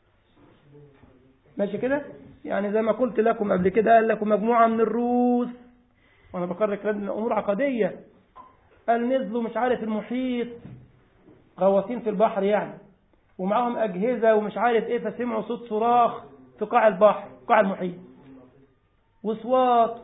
ماشي كده يعني زي ما قلت لكم قبل كده قال لكم مجموعة من الروس وانا بقرر الكلام ده امور عقدية قال نزلوا مش عارف المحيط غواصين في البحر يعني ومعاهم أجهزة ومش عارف ايه فسمعوا صوت صراخ في قاع البحر قاع المحيط وصوات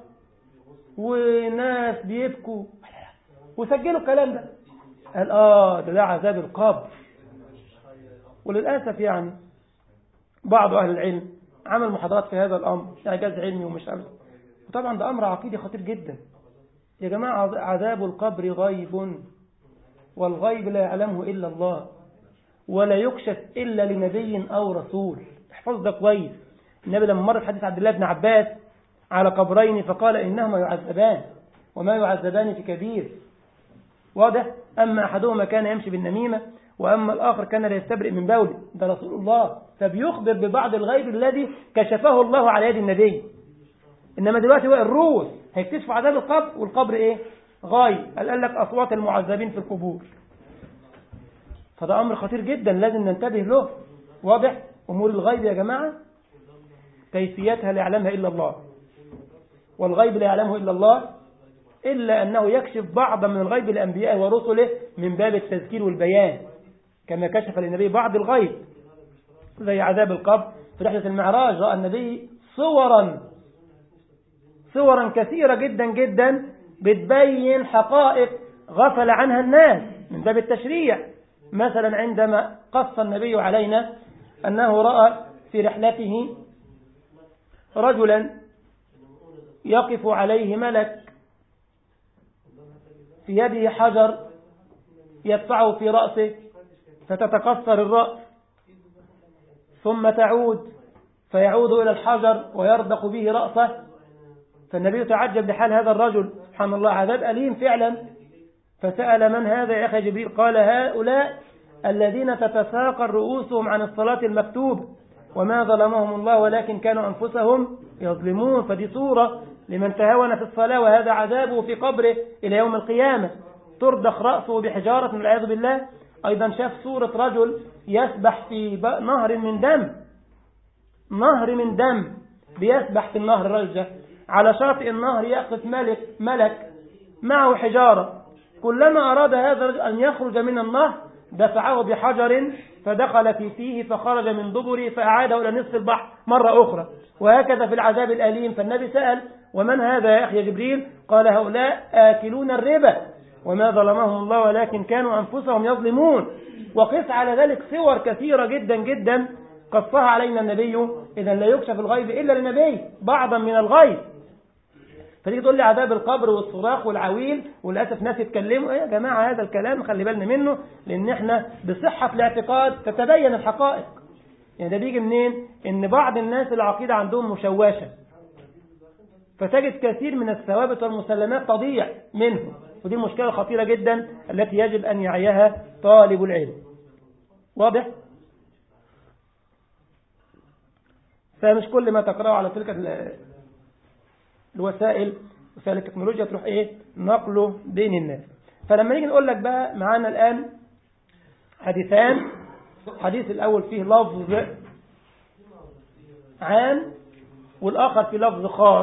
وناس بيبكوا وسجلوا الكلام ده قال اه ده ده عذاب القبر وللأسف يعني بعض أهل العلم عمل محاضرات في هذا الأمر إعجاز علمي ومش عارف وطبعا ده أمر عقيدي خطير جدا يا جماعة عذاب القبر غيب والغيب لا يعلمه إلا الله ولا يكشف إلا لنبي أو رسول احفظ ده كويس النبي لما مر في حديث عبد الله بن عباس على قبرين فقال إنهما يعذبان وما يعذبان في كبير واضح أما أحدهما كان يمشي بالنميمة وأما الآخر كان لا يستبرئ من بوله ده رسول الله فبيخبر ببعض الغيب الذي كشفه الله على يد النبي إنما دلوقتي هو الروس هيكتشفوا عذاب القبر والقبر إيه غايب قال قال لك أصوات المعذبين في القبور فده أمر خطير جدا لازم ننتبه له واضح أمور الغيب يا جماعة كيفيتها لا يعلمها إلا الله والغيب لا يعلمه إلا الله إلا أنه يكشف بعضا من الغيب لأنبيائه ورسله من باب التذكير والبيان كما كشف للنبي بعض الغيب زي عذاب القبر في رحلة المعراج رأى النبي صورا صورا كثيرة جدا جدا بتبين حقائق غفل عنها الناس من باب التشريع مثلا عندما قص النبي علينا أنه رأى في رحلته رجلا يقف عليه ملك في يده حجر يدفعه في رأسه فتتكسر الرأس ثم تعود فيعود إلى الحجر ويربق به رأسه فالنبي تعجب لحال هذا الرجل سبحان الله عذاب أليم فعلا فسأل من هذا يا أخي جبريل قال هؤلاء الذين تتساقل رؤوسهم عن الصلاة المكتوبة وما ظلمهم الله ولكن كانوا أنفسهم يظلمون فدي صورة لمن تهاون في الصلاة وهذا عذابه في قبره إلى يوم القيامة تردخ رأسه بحجارة والعياذ بالله أيضا شاف صورة رجل يسبح في نهر من دم نهر من دم بيسبح في النهر الرجل على شاطئ النهر يقف ملك ملك معه حجارة كلما أراد هذا الرجل أن يخرج من النهر دفعه بحجر فدخل في فيه فخرج من دبره فأعاده إلى نصف البحر مرة أخرى وهكذا في العذاب الأليم فالنبي سأل ومن هذا يا أخي جبريل قال هؤلاء آكلون الربا وما ظلمهم الله ولكن كانوا أنفسهم يظلمون وقس على ذلك صور كثيرة جدا جدا قصها علينا النبي إذا لا يكشف الغيب إلا للنبي بعضا من الغيب فتيجي تقول لي عذاب القبر والصراخ والعويل وللاسف ناس يتكلموا يا جماعه هذا الكلام خلي بالنا منه لان احنا بصحه الاعتقاد تتبين الحقائق يعني ده بيجي منين ان بعض الناس العقيده عندهم مشوشه فتجد كثير من الثوابت والمسلمات تضيع منه ودي المشكله الخطيره جدا التي يجب ان يعيها طالب العلم واضح فمش كل ما تقرأه على تلك الوسائل وسائل التكنولوجيا تروح ايه نقله بين الناس فلما نيجي نقول لك بقى معانا الآن حديثان الحديث الأول فيه لفظ عام والآخر فيه لفظ خاص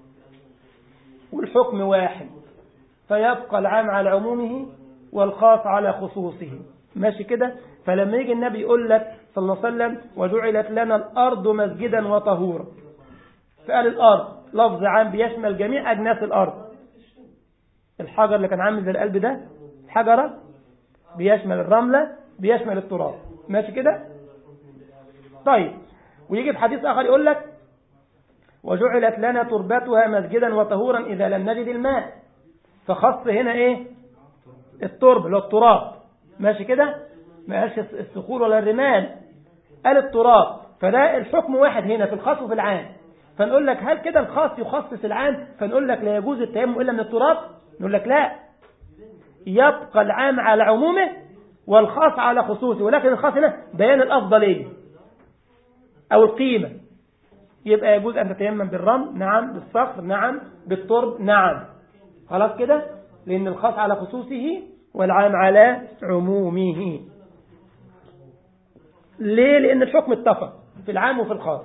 والحكم واحد فيبقى العام على عمومه والخاص على خصوصه ماشي كده فلما يجي النبي يقول لك صلى الله عليه وسلم وجعلت لنا الأرض مسجدا وطهورا فقال الأرض لفظ عام بيشمل جميع أجناس الأرض الحجر اللي كان عامل زي القلب ده حجرة بيشمل الرملة بيشمل التراب ماشي كده طيب ويجي في حديث آخر يقول لك وجعلت لنا تربتها مسجدا وطهورا إذا لم نجد الماء فخص هنا إيه الترب اللي هو التراب ماشي كده ما قالش الصخور ولا الرمال قال التراب فده الحكم واحد هنا في الخاص وفي العام فنقول لك هل كده الخاص يخصص العام فنقول لك لا يجوز التيمم إلا من التراب نقول لك لا يبقى العام على عمومه والخاص على خصوصه ولكن الخاص هنا بيان الأفضلية أو القيمة يبقى يجوز أن تتيمم بالرمل نعم بالصخر نعم بالترب نعم خلاص كده لأن الخاص على خصوصه والعام على عمومه ليه لأن الحكم اتفق في العام وفي الخاص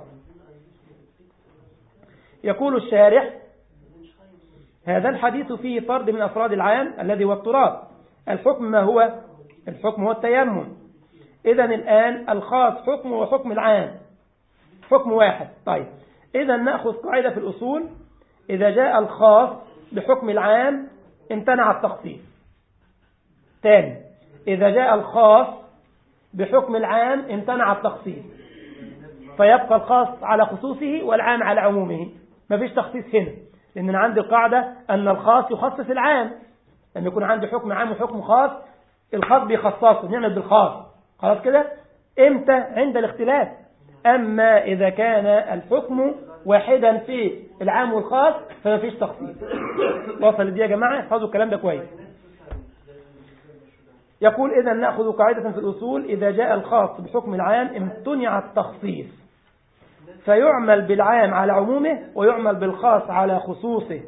يقول الشارح هذا الحديث فيه فرد من أفراد العام الذي هو التراب الحكم ما هو الحكم هو التيمم إذا الآن الخاص حكم وحكم العام حكم واحد طيب إذا نأخذ قاعدة في الأصول إذا جاء الخاص بحكم العام امتنع التخصيص ثاني إذا جاء الخاص بحكم العام امتنع التخصيص فيبقى الخاص على خصوصه والعام على عمومه ما فيش تخصيص هنا لأن أنا عندي القاعدة أن الخاص يخصص العام لما يكون عندي حكم عام وحكم خاص الخاص بيخصصه نعمل بالخاص خلاص كده امتى عند الاختلاف أما إذا كان الحكم واحدا في العام والخاص فما فيش تخصيص وصل دي يا جماعة احفظوا الكلام ده كويس يقول إذا نأخذ قاعدة في الأصول إذا جاء الخاص بحكم العام امتنع التخصيص فيعمل بالعام على عمومه ويعمل بالخاص على خصوصه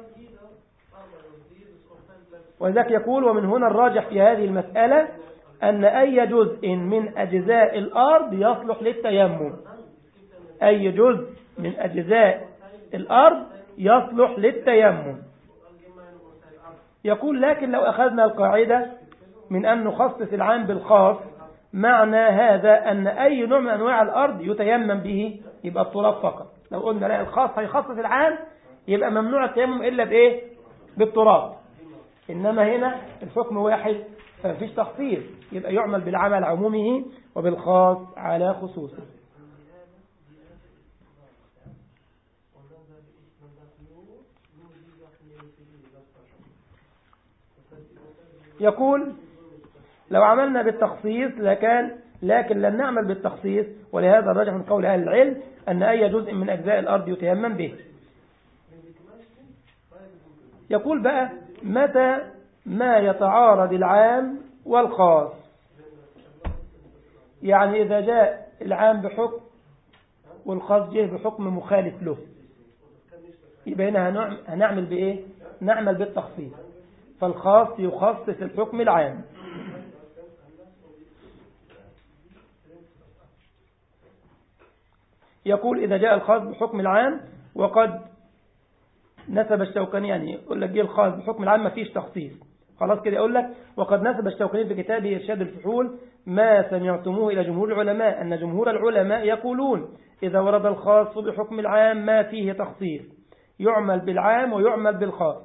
وذلك يقول ومن هنا الراجح في هذه المسألة أن أي جزء من أجزاء الأرض يصلح للتيمم أي جزء من أجزاء الأرض يصلح للتيمم يقول لكن لو أخذنا القاعدة من أن نخصص العام بالخاص معنى هذا أن أي نوع من أنواع الأرض يتيمم به يبقى التراب فقط لو قلنا لا الخاص هيخصص العام يبقى ممنوع التيمم إلا بإيه بالتراب إنما هنا الحكم واحد فمفيش تخصيص يبقى يعمل بالعمل عمومه وبالخاص على خصوصه يقول لو عملنا بالتخصيص لكان لكن لن نعمل بالتخصيص ولهذا الراجح من قول أهل العلم أن أي جزء من أجزاء الأرض يتيمم به يقول بقى متى ما يتعارض العام والخاص يعني إذا جاء العام بحكم والخاص جه بحكم مخالف له يبقى هنا هنعمل بإيه نعمل بالتخصيص فالخاص يخصص الحكم العام يقول إذا جاء الخاص بحكم العام وقد نسب الشوكاني يعني يقول لك جه الخاص بحكم العام ما فيش تخصيص خلاص كده يقول لك وقد نسب الشوكاني في كتابه إرشاد الفحول ما سمعتموه إلى جمهور العلماء أن جمهور العلماء يقولون إذا ورد الخاص بحكم العام ما فيه تخصيص يعمل بالعام ويعمل بالخاص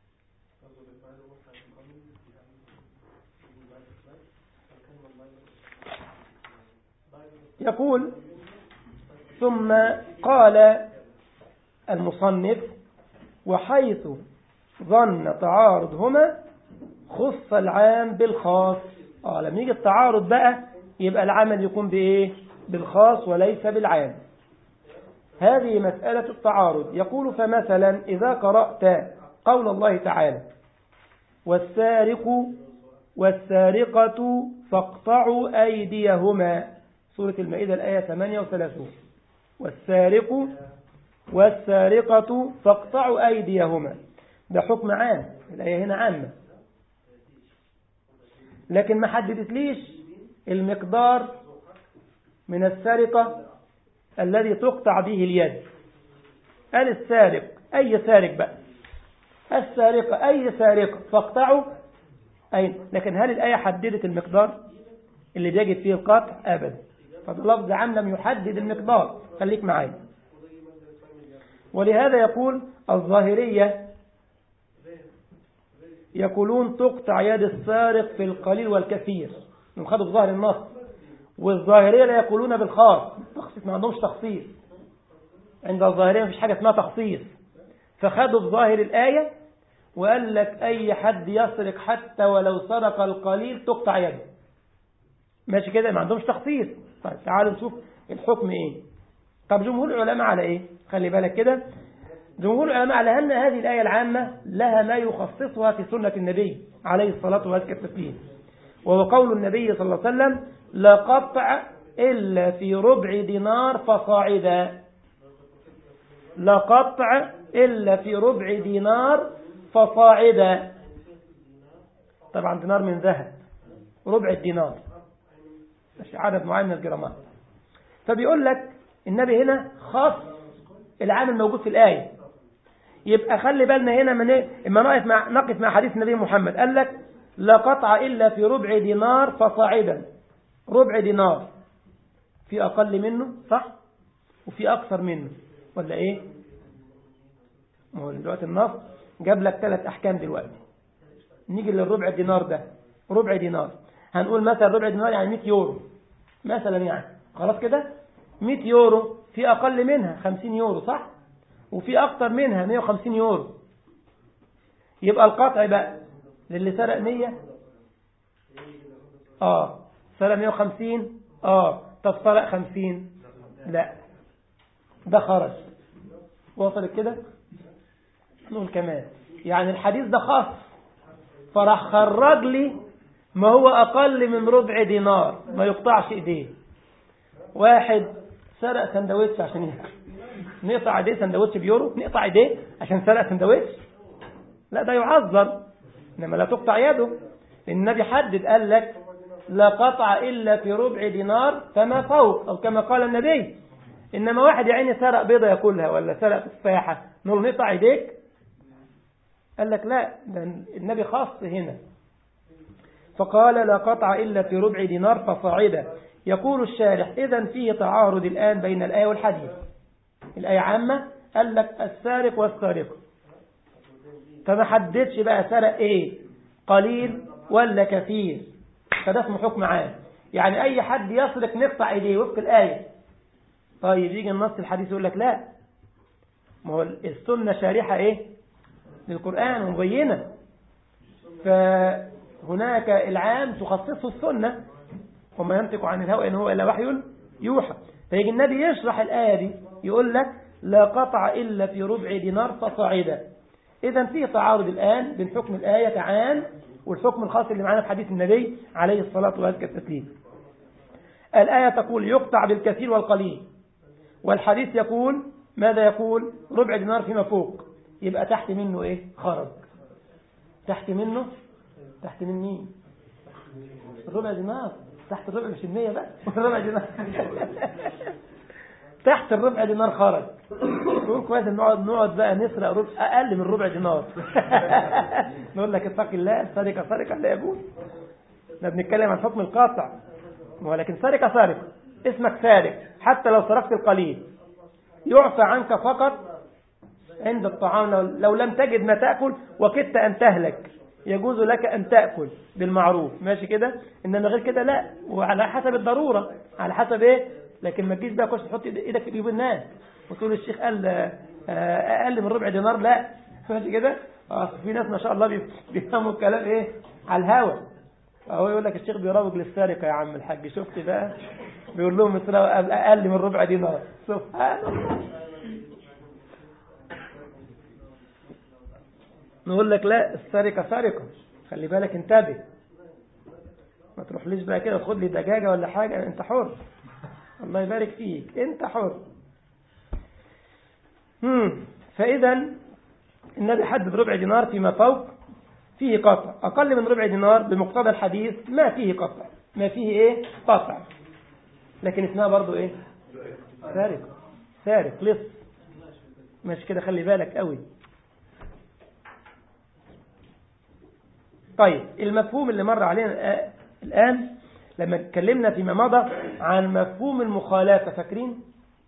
يقول ثم قال المصنف وحيث ظن تعارضهما خص العام بالخاص آه لما يجي التعارض بقى يبقى العمل يكون بإيه بالخاص وليس بالعام هذه مسألة التعارض يقول فمثلا إذا قرأت قول الله تعالى والسارق والسارقة فاقطعوا أيديهما سورة المائدة الآية 38 والسارق والسارقة فاقطعوا أيديهما ده حكم عام الآية هنا عامة لكن ما حددت ليش المقدار من السرقة الذي تقطع به اليد قال السارق أي سارق بقى السارقة أي سارقة فاقطعوا أي لكن هل الآية حددت المقدار اللي بيجب فيه القطع أبدا فده لفظ عام لم يحدد المقدار خليك معايا ولهذا يقول الظاهرية يقولون تقطع يد السارق في القليل والكثير من خدوا بظاهر النص والظاهرية لا يقولون بالخاص تخصيص ما عندهمش تخصيص عند الظاهرية مفيش حاجة اسمها تخصيص فخدوا بظاهر الآية وقال لك أي حد يسرق حتى ولو سرق القليل تقطع يده ماشي كده ما عندهمش تخصيص طيب تعالوا نشوف الحكم ايه طب جمهور العلماء على ايه خلي بالك كده جمهور العلماء على أن هذه الآية العامة لها ما يخصصها في سنة النبي عليه الصلاة والتسليم وهو قول النبي صلى الله عليه وسلم لا قطع إلا في ربع دينار فصاعدا لا قطع إلا في ربع دينار فصاعدا طبعا دينار من ذهب ربع الدينار مش عدد معين من الجرامات فبيقول لك النبي هنا خاص العام الموجود في الآية يبقى خلي بالنا هنا من ايه اما نقف مع نقف مع حديث النبي محمد قال لك لا قطع الا في ربع دينار فصاعدا ربع دينار في اقل منه صح وفي اكثر منه ولا ايه ما هو دلوقتي النص جاب لك ثلاث احكام دلوقتي نيجي للربع دينار ده ربع دينار هنقول مثلا ربع دينار يعني 100 يورو مثلا يعني خلاص كده 100 يورو في اقل منها 50 يورو صح وفي أكتر منها 150 يورو يبقى القطع بقى للي سرق 100 آه سرق 150 آه طب سرق 50 لا ده خرج وصلت كده نقول كمان يعني الحديث ده خاص فراح خرج لي ما هو أقل من ربع دينار ما يقطعش إيديه واحد سرق سندوتش عشان ياكل نقطع ايديه سندوتش بيورو نقطع ايديه عشان سرق سندوتش لا ده يعذر انما لا تقطع يده النبي حدد قال لك لا قطع الا في ربع دينار فما فوق او كما قال النبي انما واحد يا عيني سرق بيضه ياكلها ولا سرق تفاحه نقول نقطع ايديك قال لك لا ده النبي خاص هنا فقال لا قطع الا في ربع دينار فصاعدا يقول الشارح اذا فيه تعارض الان بين الايه والحديث الآية عامة قال لك السارق والسارقة فما حددش بقى سرق ايه قليل ولا كثير فده اسمه حكم عام يعني اي حد يسرق نقطع ايديه وفق الآية طيب يجي النص الحديث يقول لك لا ما هو السنة شارحة ايه للقرآن ومبينة فهناك العام تخصصه السنة وما ينطق عن الهوى إن هو إلا وحي يوحى فيجي النبي يشرح الآية دي يقول لك لا قطع إلا في ربع دينار فصاعدا إذا فيه تعارض الآن بين حكم الآية كعام والحكم الخاص اللي معانا في حديث النبي عليه الصلاة والتسليم الآية تقول يقطع بالكثير والقليل والحديث يقول ماذا يقول ربع دينار فيما فوق يبقى تحت منه ايه خرج تحت منه تحت من مين الربع دينار تحت الربع مش المية بقى الربع دينار تحت الربع دينار خرج نقول كويس نقعد نقعد بقى نسرق ربع اقل من ربع دينار نقول لك اتق الله سرقه سرقه لا يجوز احنا بنتكلم عن حكم القاطع ولكن سرقه سرقه اسمك سارق حتى لو سرقت القليل يعفى عنك فقط عند الطعام لو, لو لم تجد ما تأكل وكدت أن تهلك يجوز لك أن تأكل بالمعروف ماشي كده إنما غير كده لا وعلى حسب الضرورة على حسب إيه لكن ما تجيش بقى كوش تحط إيدك في جيوب الناس وتقول الشيخ قال أقل من ربع دينار لا ماشي كده في ناس ما شاء الله بيفهموا الكلام إيه على الهوا فهو يقول لك الشيخ بيروج للسارقة يا عم الحاج شفت بقى بيقول لهم أقل من ربع دينار سبحان الله نقول لك لا السرقة سرقة خلي بالك انتبه ما تروحليش بقى كده خد لي دجاجة ولا حاجة انت حر الله يبارك فيك انت حر هم. فإذا النبي حدد ربع دينار فيما فوق فيه قطع أقل من ربع دينار بمقتضى الحديث ما فيه قطع ما فيه ايه قطع لكن اسمها برضو ايه سارق سارق لص ماشي كده خلي بالك قوي طيب المفهوم اللي مر علينا الآن لما اتكلمنا فيما مضى عن مفهوم المخالفة فاكرين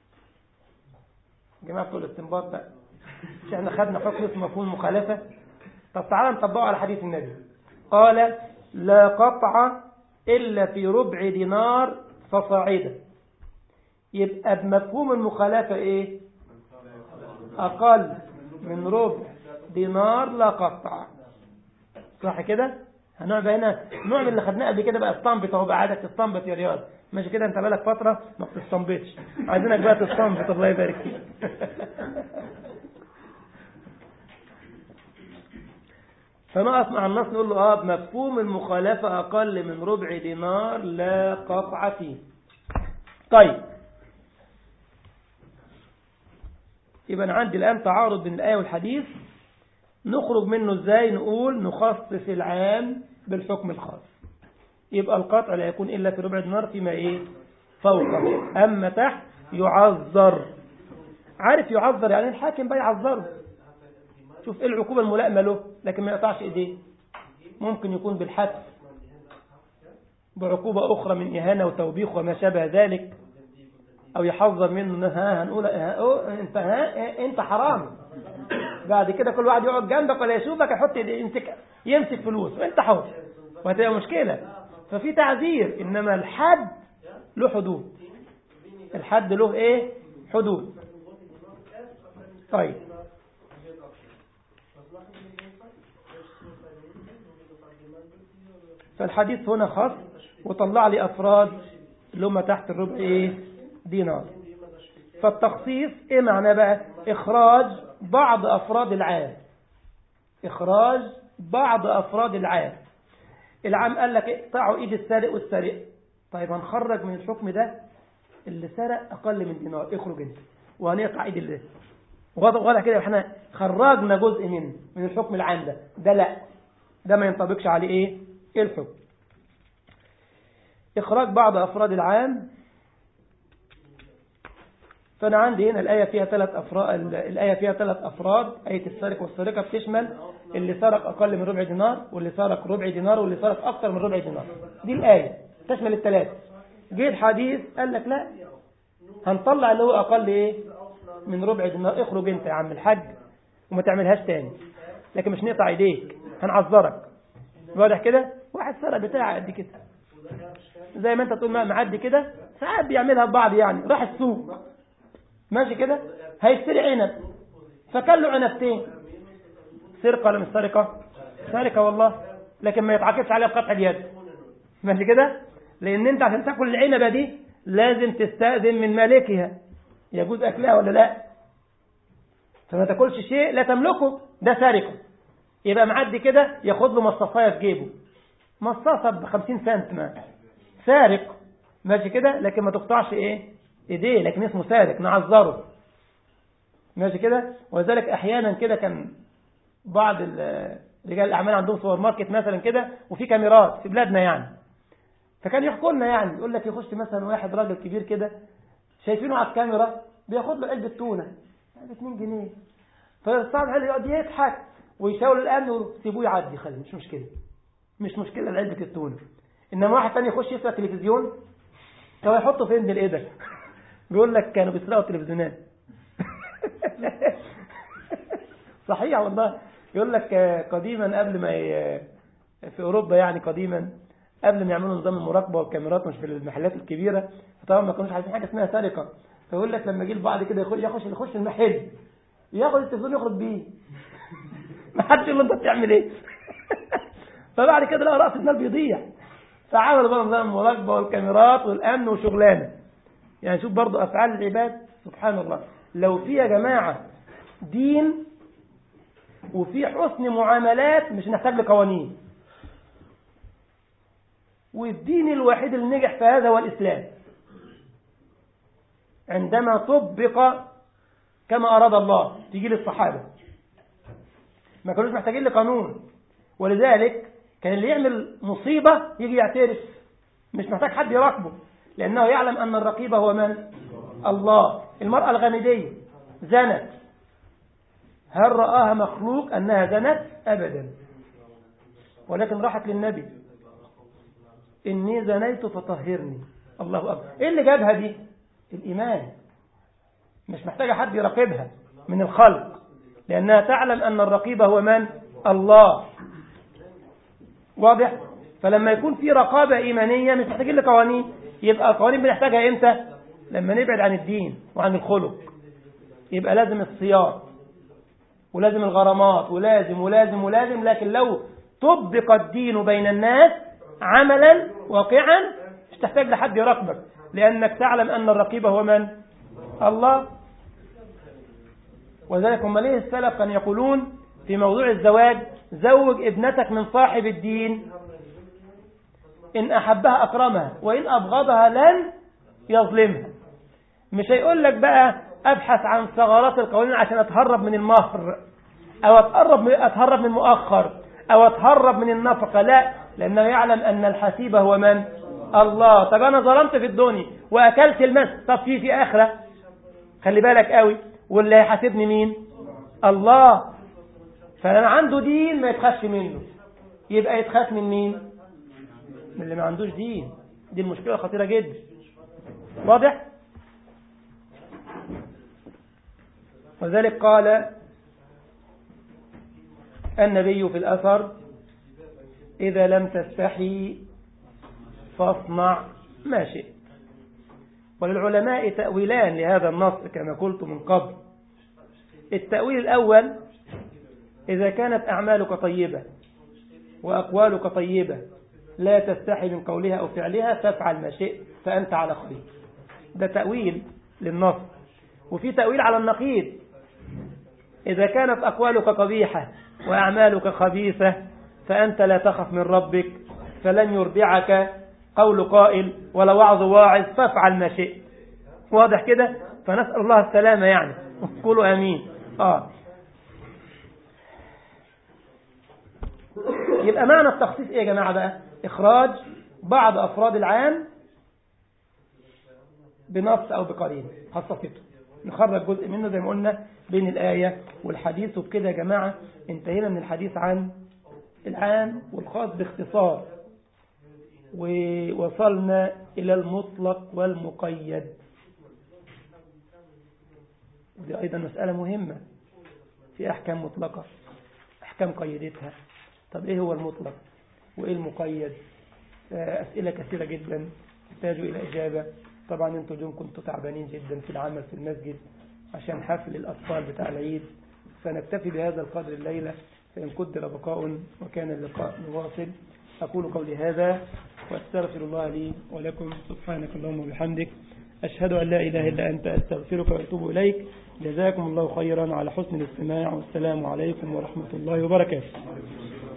جماعة بتوع الاستنباط بقى مش احنا خدنا حكم اسمه مفهوم المخالفة طب تعالى نطبقه على حديث النبي قال لا قطع إلا في ربع دينار فصاعدا يبقى بمفهوم المخالفة ايه أقل من ربع دينار لا قطع صح كده هنقعد هنا نوع من اللي خدناه قبل كده بقى استنبط اهو بقى عادك تستنبط يا رياض ماشي كده انت بقالك فتره ما بتستنبطش عايزينك بقى تستنبط الله يبارك فيك فنقف مع النص نقول له اه بمفهوم المخالفه اقل من ربع دينار لا قطع فيه طيب يبقى انا عندي الان تعارض بين الايه والحديث نخرج منه ازاي نقول نخصص العام بالحكم الخاص يبقى القطع لا يكون إلا في ربع دينار فيما إيه فوقه أما تحت يعذر عارف يعذر يعني الحاكم بقى يعذره شوف ايه العقوبة الملائمة له لكن ما يقطعش ايديه ممكن يكون بالحبس بعقوبة أخرى من إهانة وتوبيخ وما شابه ذلك أو يحذر منه ها هنقول ها انت ها انت حرام بعد كده كل واحد يقعد جنبك ولا يشوفك يحط يمسك يمسك فلوس وانت حر وهتبقى مشكلة ففي تعذير انما الحد له حدود الحد له ايه حدود طيب فالحديث هنا خاص وطلع لي افراد اللي هم تحت الربع ايه دينار فالتخصيص ايه معناه بقى اخراج بعض افراد العام اخراج بعض افراد العام العام قال لك اقطعوا ايد السارق والسارق طيب هنخرج من الحكم ده اللي سرق اقل من دينار اخرج انت وهنقطع ايد اللي وضع كده احنا خرجنا جزء من من الحكم العام ده ده لا ده ما ينطبقش عليه ايه ايه الحكم اخراج بعض افراد العام فأنا عندي هنا الآية فيها ثلاث أفراد الآية فيها ثلاث أفراد آية السارق والسارقة بتشمل اللي سرق أقل من ربع دينار واللي سرق ربع دينار واللي سرق أكثر من ربع دينار دي الآية تشمل الثلاثة جه الحديث قال لك لا هنطلع اللي هو أقل إيه من ربع دينار اخرج انت يا عم الحاج وما تعملهاش تاني لكن مش نقطع ايديك هنعذرك واضح كده واحد سرق بتاع قد كده زي ما انت تقول معدي كده ساعات بيعملها ببعض يعني راح السوق ماشي كده هيشتري عنب فكان له عنبتين سرقه ولا مش سرقه سرقه والله لكن ما يتعاقبش عليها بقطع اليد ماشي كده لان انت عشان تاكل العنبه دي لازم تستأذن من مالكها يجوز اكلها ولا لا فما تاكلش شيء لا تملكه ده سرقه يبقى معدي كده ياخد له مصاصايه في جيبه مصاصه ب 50 سنت ما سارق ماشي كده لكن ما تقطعش ايه ايديه لكن اسمه سارق نعذره ماشي كده ولذلك احيانا كده كان بعض رجال الاعمال عندهم سوبر ماركت مثلا كده وفي كاميرات في بلادنا يعني فكان يحكوا لنا يعني يقول لك يخش مثلا واحد راجل كبير كده شايفينه على الكاميرا بياخد له علبه تونه ب 2 جنيه فالصاحب الحلو يقعد يضحك ويشاور الامن ويسيبوه يعدي خلي مش مشكله مش مشكله علبه التونه انما واحد تاني يخش يسرق تلفزيون طب يحطه فين دي الايدك بيقول لك كانوا بيسرقوا تلفزيونات صحيح والله يقول لك قديما قبل ما ي... في اوروبا يعني قديما قبل ما يعملوا نظام المراقبه والكاميرات مش في المحلات الكبيره فطبعا ما كانوش عايزين حاجه اسمها سرقه فيقول لك لما جه البعض كده يخش يخش يخش المحل ياخد التليفون يخرج بيه ما حدش يقول له انت بتعمل ايه فبعد كده لقى راس المال بيضيع فعملوا بقى نظام المراقبه والكاميرات والامن وشغلانه يعني شوف برضو افعال العباد سبحان الله لو في يا جماعه دين وفي حسن معاملات مش نحتاج لقوانين والدين الوحيد اللي نجح في هذا هو الإسلام عندما طبق كما أراد الله تيجي للصحابة ما كانوش محتاجين لقانون ولذلك كان اللي يعمل مصيبة يجي يعترف مش محتاج حد يراقبه لأنه يعلم أن الرقيب هو من؟ الله المرأة الغامدية زنت هل رآها مخلوق أنها زنت أبدا ولكن راحت للنبي إني زنيت فطهرني الله أكبر إيه اللي جابها دي الإيمان مش محتاجة حد يراقبها من الخلق لأنها تعلم أن الرقيب هو من الله واضح فلما يكون في رقابة إيمانية مش محتاجين لقوانين يبقى القوانين بنحتاجها إمتى لما نبعد عن الدين وعن الخلق يبقى لازم الصيام ولازم الغرامات ولازم ولازم ولازم لكن لو طبق الدين بين الناس عملا واقعا مش تحتاج لحد يراقبك لأنك تعلم أن الرقيب هو من الله وذلك هم ليه السلف كانوا يقولون في موضوع الزواج زوج ابنتك من صاحب الدين إن أحبها أكرمها وإن أبغضها لن يظلمها مش هيقول لك بقى أبحث عن ثغرات القوانين عشان أتهرب من المهر أو أتهرب من, أتهرب من المؤخر أو أتهرب من النفقة لا لأنه يعلم أن الحسيب هو من الله طب أنا ظلمت في الدنيا وأكلت المس طب في في آخرة خلي بالك قوي واللي هيحاسبني مين الله فأنا عنده دين ما يتخافش منه يبقى يتخاف من مين من اللي ما عندوش دين دي المشكلة خطيرة جدا واضح وذلك قال النبي في الأثر إذا لم تستحي فاصنع ما شئت وللعلماء تأويلان لهذا النص كما قلت من قبل التأويل الأول إذا كانت أعمالك طيبة وأقوالك طيبة لا تستحي من قولها أو فعلها فافعل ما شئت فأنت على خير ده تأويل للنص وفي تأويل على النقيض إذا كانت أقوالك قبيحة وأعمالك خبيثة فأنت لا تخف من ربك فلن يرضعك قول قائل ولا وعظ واعظ فافعل ما شئت واضح كده فنسأل الله السلامة يعني قولوا أمين آه يبقى معنى التخصيص إيه يا جماعة بقى إخراج بعض أفراد العام بنص أو بقرين خصصته نخرج جزء منه زي ما قلنا بين الآية والحديث وبكده يا جماعة انتهينا من الحديث عن العام والخاص باختصار ووصلنا إلى المطلق والمقيد ودي أيضا مسألة مهمة في أحكام مطلقة أحكام قيدتها طب إيه هو المطلق وإيه المقيد أسئلة كثيرة جدا تحتاج إلى إجابة طبعا انتوا اليوم كنتوا تعبانين جدا في العمل في المسجد عشان حفل الأطفال بتاع العيد فنكتفي بهذا القدر الليلة فإن قدر بقاء وكان اللقاء نواصل أقول قولي هذا وأستغفر الله لي ولكم سبحانك اللهم وبحمدك أشهد أن لا إله إلا أنت أستغفرك وأتوب إليك جزاكم الله خيرا على حسن الاستماع والسلام عليكم ورحمة الله وبركاته